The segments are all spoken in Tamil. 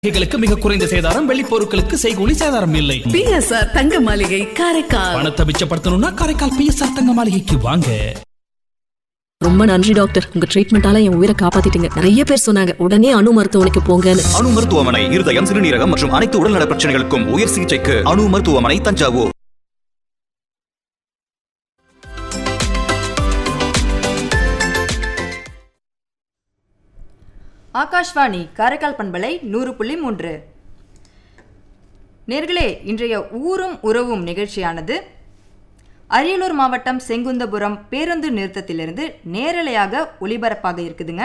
நகைகளுக்கு மிக குறைந்த சேதாரம் வெள்ளி பொருட்களுக்கு செய்கூலி சேதாரம் இல்லை பிஎஸ்ஆர் தங்க மாளிகை காரைக்கால் பணத்தை மிச்சப்படுத்தணும்னா காரைக்கால் பிஎஸ்ஆர் தங்க மாளிகைக்கு வாங்க ரொம்ப நன்றி டாக்டர் உங்க ட்ரீட்மெண்டால என் உயிரை காப்பாத்திட்டீங்க நிறைய பேர் சொன்னாங்க உடனே அணு மருத்துவமனைக்கு போங்கன்னு அணு மருத்துவமனை இருதயம் சிறுநீரகம் மற்றும் அனைத்து உடல்நல பிரச்சனைகளுக்கும் உயர் சிகிச்சைக்கு அணு மருத்துவமனை தஞ்சாவூர் ஆகாஷ்வாணி காரைக்கால் பண்பலை நூறு புள்ளி மூன்று நேர்களே இன்றைய ஊரும் உறவும் நிகழ்ச்சியானது அரியலூர் மாவட்டம் செங்குந்தபுரம் பேருந்து நிறுத்தத்திலிருந்து நேரலையாக ஒளிபரப்பாக இருக்குதுங்க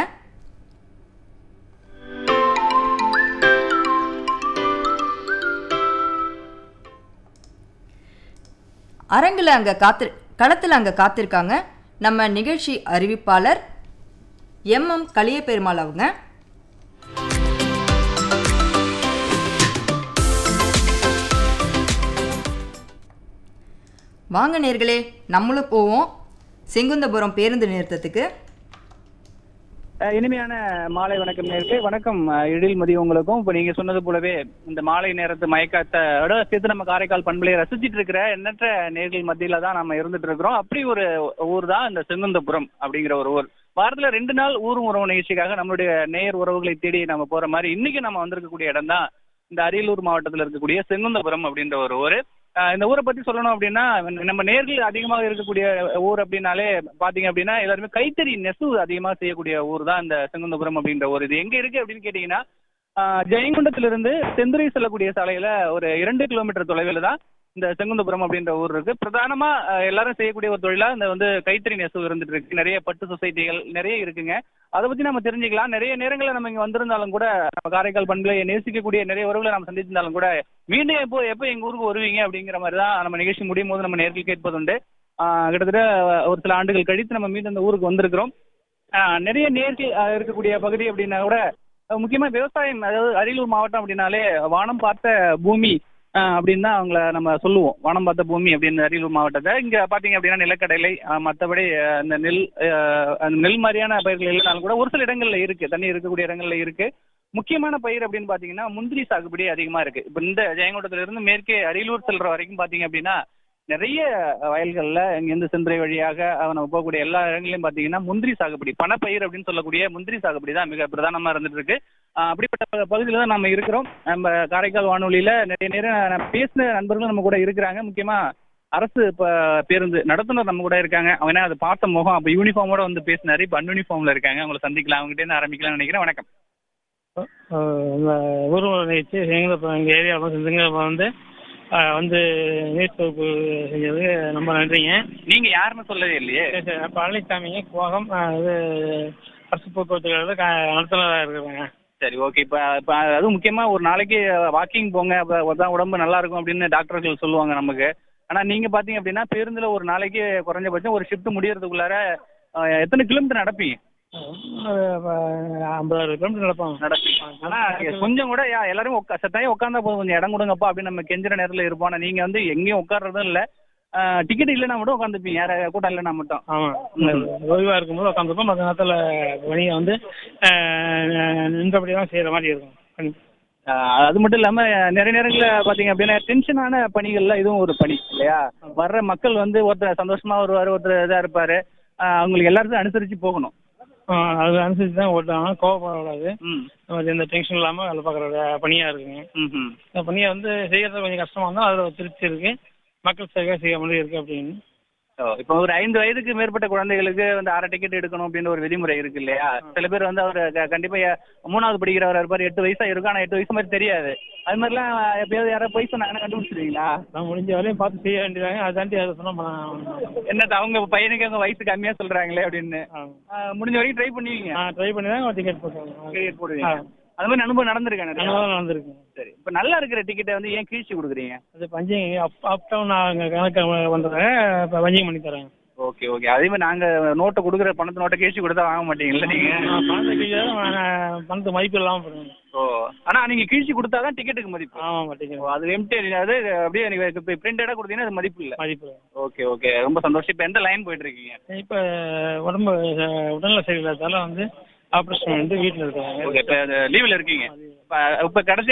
அரங்கில் அங்கே காத்து களத்தில் அங்கே காத்திருக்காங்க நம்ம நிகழ்ச்சி அறிவிப்பாளர் எம் எம் கலியபெருமாள் அவங்க வாங்க நேர்களே நம்மளும் போவோம் செங்குந்தபுரம் பேருந்து நிறுத்தத்துக்கு அஹ் இனிமையான மாலை வணக்கம் நேருக்கு வணக்கம் அஹ் எழில் மதியம் உங்களுக்கும் இப்போ நீங்க சொன்னது போலவே இந்த மாலை நேரத்து மயக்கத்தோட சேர்த்து நம்ம காரைக்கால் பண்பலையை ரசிச்சிட்டு இருக்கிற எண்ணற்ற நேர்கள் மத்தியில தான் நம்ம இருந்துட்டு இருக்கிறோம் அப்படி ஒரு ஊர் தான் இந்த செங்குந்தபுரம் அப்படிங்கிற ஒரு ஊர் வாரத்துல ரெண்டு நாள் ஊரும் உறவு நிகழ்ச்சிக்காக நம்மளுடைய நேயர் உறவுகளை தேடி நம்ம போற மாதிரி இன்னைக்கு நம்ம வந்திருக்கக்கூடிய இடம் தான் இந்த அரியலூர் மாவட்டத்தில் இருக்கக்கூடிய செங்குந்தபுரம் அப்படின்ற ஒரு ஊர் அஹ் இந்த ஊரை பத்தி சொல்லணும் அப்படின்னா நம்ம நேர்கள் அதிகமாக இருக்கக்கூடிய ஊர் அப்படின்னாலே பாத்தீங்க அப்படின்னா எல்லாருமே கைத்தறி நெசவு அதிகமாக செய்யக்கூடிய ஊர் தான் இந்த செங்குந்தபுரம் அப்படின்ற ஊர் இது எங்க இருக்கு அப்படின்னு கேட்டீங்கன்னா அஹ் ஜெயங்கொண்டத்திலிருந்து செந்துறை செல்லக்கூடிய சாலையில ஒரு இரண்டு கிலோமீட்டர் தொலைவில் தான் இந்த செங்குந்தபுரம் அப்படின்ற ஊர் இருக்கு பிரதானமா அஹ் எல்லாரும் செய்யக்கூடிய ஒரு தொழிலா இந்த வந்து கைத்தறி நெசவு இருந்துட்டு இருக்கு நிறைய பட்டு சொசைட்டிகள் நிறைய இருக்குங்க அதை பத்தி நம்ம தெரிஞ்சுக்கலாம் நிறைய நேரங்களில் நம்ம இங்க வந்திருந்தாலும் கூட நம்ம காரைக்கால் பண்புகளை நேசிக்கக்கூடிய நிறைய உறவுகளை நம்ம சந்திச்சிருந்தாலும் கூட மீண்டும் எப்போ எப்போ எங்க ஊருக்கு வருவீங்க அப்படிங்கிற மாதிரி தான் நம்ம நிகழ்ச்சி முடியும் போது நம்ம நேர்கள் கேட்பதுண்டு ஆஹ் கிட்டத்தட்ட ஒரு சில ஆண்டுகள் கழித்து நம்ம மீண்டும் இந்த ஊருக்கு வந்திருக்கிறோம் ஆஹ் நிறைய நேர்கள் ஆஹ் இருக்கக்கூடிய பகுதி அப்படின்னா கூட அஹ் முக்கியமா விவசாயம் அதாவது அரியலூர் மாவட்டம் அப்படின்னாலே வானம் பார்த்த பூமி ஆஹ் அப்படின்னு தான் அவங்கள நம்ம சொல்லுவோம் வானம் பார்த்த பூமி அப்படின்னு அரியலூர் மாவட்டத்தை இங்க பாத்தீங்க அப்படின்னா நிலக்கடலை ஆஹ் மத்தபடி ஆஹ் இந்த நெல் ஆஹ் அந்த நெல் மாதிரியான பயிர்கள் இல்லைனாலும் கூட ஒரு சில இடங்கள்ல இருக்கு தண்ணி இருக்கக்கூடிய இடங்கள்ல இருக்கு முக்கியமான பயிர் அப்படின்னு பாத்தீங்கன்னா முந்திரி சாகுபடி அதிகமா இருக்கு இப்ப இந்த ஜெயங்கொண்டத்துல இருந்து மேற்கே அரியலூர் செல்ற வரைக்கும் பாத்தீங்க அப்படின்னா நிறைய வயல்கள்ல இங்கிருந்து செந்துறை வழியாக அஹ், நம்ம போகக்கூடிய எல்லா இடங்களையும் பாத்தீங்கன்னா முந்திரி சாகுபடி பணப்பயிர் அப்படின்னு சொல்லக்கூடிய முந்திரி சாகுபடி தான் மிக பிரதானமா இருந்துட்டு இருக்கு அஹ், அப்படிப்பட்ட ப- பகுதியில தான் நம்ம இருக்கிறோம் நம்ம காரைக்கால் வானொலியில நிறைய நேரம் நான் பேசின நண்பர்களும் நம்ம கூட இருக்கிறாங்க முக்கியமா அரசு இப்ப பேருந்து நடத்துனர் நம்ம கூட இருக்காங்க அவங்க என்ன அது பார்த்த முகம் அப்ப யூனிஃபார்மோட வந்து பேசினாரு இப்ப அன்யூனிஃபார்ம்ல இருக்காங்க அவங்களை சந்திக்கலாம் அவங்ககிட்ட இருந்து ஆரம்பிக்கலாம்னு நினைக்கிறேன் வணக்கம் இந்த ஊர்வலம் நிகழ்ச்சி எங்கள் எங்கள் ஏரியாவில் செஞ்சுங்க வந்து அஹ், வந்து நீர் தொகுப்பு செஞ்சது ரொம்ப நன்றிங்க நீங்க யாருன்னு சொல்லவே இல்லையே சரி, சரி. பழனிசாமிங்க கோகம் அஹ், இது அரசு போக்குவரத்து கழகத்துல க- நடத்துனரா இருக்கிறாங்க சரி ஓகே இப்போ இப்போ அதுவும் முக்கியமா ஒரு நாளைக்கு வாக்கிங் போங்க அப்போ தான் உடம்பு நல்லா இருக்கும் அப்படின்னு டாக்டர்கள் சொல்லுவாங்க நமக்கு ஆனா நீங்க பாத்தீங்க அப்படின்னா பேருந்துல ஒரு நாளைக்கு குறைஞ்சபட்சம் ஒரு ஷிஃப்ட் முடியறதுக்குள்ளார அஹ், எத்தனை கிலோமீட்டர் நடப்பீங்க ஐம்பதாயிரம் கிலோமீட்டர் நடப்பாங்க நடப்பீங்க ஆனா கொஞ்சம் கூட யா- எல்லாரும் உட்கா சத்தாயே உட்காந்தா போதும் கொஞ்சம் இடம் கொடுங்கப்பா அப்படின்னு நம்ம கெஞ்சுற நேரத்துல இருப்போம் ஆனா நீங்க வந்து எங்கேயும் உட்கார்றதும் இல்ல டிக்கெட் இல்லைன்னா மட்டும் உட்காந்துப்பீங்க யார கூட்டம் இல்லைன்னா மட்டும் ஆமாம் ஓய்வாக இருக்கும்போது உட்காந்துருப்போம் மற்ற நேரத்தில் பணியை வந்து அஹ், நின்றபடி தான் செய்கிற மாதிரி இருக்கும் ஆஹ் அது மட்டும் இல்லாம நிறைய நேரங்கள்ல பாத்தீங்க அப்படின்னா டென்ஷனான பணிகள்ல இதுவும் ஒரு பணி இல்லையா வர்ற மக்கள் வந்து ஒருத்தர் சந்தோஷமா வருவாரு ஒருத்தர் இதா இருப்பாரு ஆஹ் அவங்களுக்கு எல்லாத்தையும் அனுசரிச்சு போகணும் அஹ், அது அனுசரித்து தான் ஓட்டுவாங்க கோவப்படக்கூடாது ம் நமக்கு எந்த டென்ஷன் இல்லாமல் வேலை பார்க்குற பணியாக இருக்குங்க ம் ம் இந்த பணியை வந்து செய்யறது கொஞ்சம் கஷ்டமா இருந்தால் அதில் ஒரு திருப்தி இருக்கு மக்கள் சரியாக செய்ய முடியும் இருக்கு அப்படின்னு ஓ, இப்போ ஒரு ஐந்து வயதுக்கு மேற்பட்ட குழந்தைகளுக்கு வந்து அரை டிக்கெட் எடுக்கணும் அப்படின்னு ஒரு விதிமுறை இருக்கு இல்லையா சில பேர் வந்து அவர் க- கண்டிப்பா எ- மூணாவது படிக்கிறவர் இருப்பார் எட்டு வயசா இருக்கும் ஆனா எட்டு வயசு மாதிரி தெரியாது அது மாதிரிலாம் எப்பயாவது யாராவது போய் சொன்னாங்கன்னா கண்டுபிடிச்சிருவீங்களா நான் முடிஞ்ச வரையும் பார்த்து செய்ய வேண்டியதாங்க அதை தாண்டி அதை சொன்னால் என்னது அவங்க பையனுக்கு அவங்க வயசு கம்மியா சொல்றாங்களே அப்படின்னு ஆஹ் முடிஞ்ச வரைக்கும் ட்ரை பண்ணுவீங்க நான் ட்ரை பண்ணி தான் டிக்கெட் போட்டுருவேன் டிக்கெட் போடுவீங்க அது மாதிரி அனுபவம் நடந்திருக்கேன் நிறைய. நல்லா நடந்திருக்கு சரி இப்போ நல்லா இருக்கிற டிக்கெட்டை வந்து ஏன் கீழ்ச்சி கொடுக்குறீங்க அது பஞ்சிங் அப் அப் டவுன் நான் கணக்கு வந்துடுறேன் இப்போ பஞ்சிங் பண்ணி தரேன் ஓகே ஓகே அதே மாதிரி நாங்க நோட்டை கொடுக்குற பணத்தை நோட்டை கீழ்ச்சி கொடுத்தா வாங்க மாட்டீங்கல்ல நீங்க நான் பணத்தை கீழே நான் பணத்து மதிப்பு இல்லாமல் போடுவேன் ஓ ஆனா நீங்க கீழ்ச்சி கொடுத்தாதான் டிக்கெட்டுக்கு மதிப்பு ஆமாம் ஓ, மாட்டேங்க அது எம்டி அது அப்படியே நீங்க இப்போ பிரிண்டடா கொடுத்தீங்கன்னா அது மதிப்பு இல்ல மதிப்பு ஓகே ஓகே ரொம்ப சந்தோஷம் இப்போ எந்த லைன் போயிட்டு இருக்கீங்க இப்போ உடம்பு அஹ், உடல்நல சரியில்லாதால வந்து ஆப்ரேஷன் வந்து வீட்டில் இருக்காங்க ஓகே இப்போ லீவில் இருக்கீங்க இப்போ இப்போ கடைசி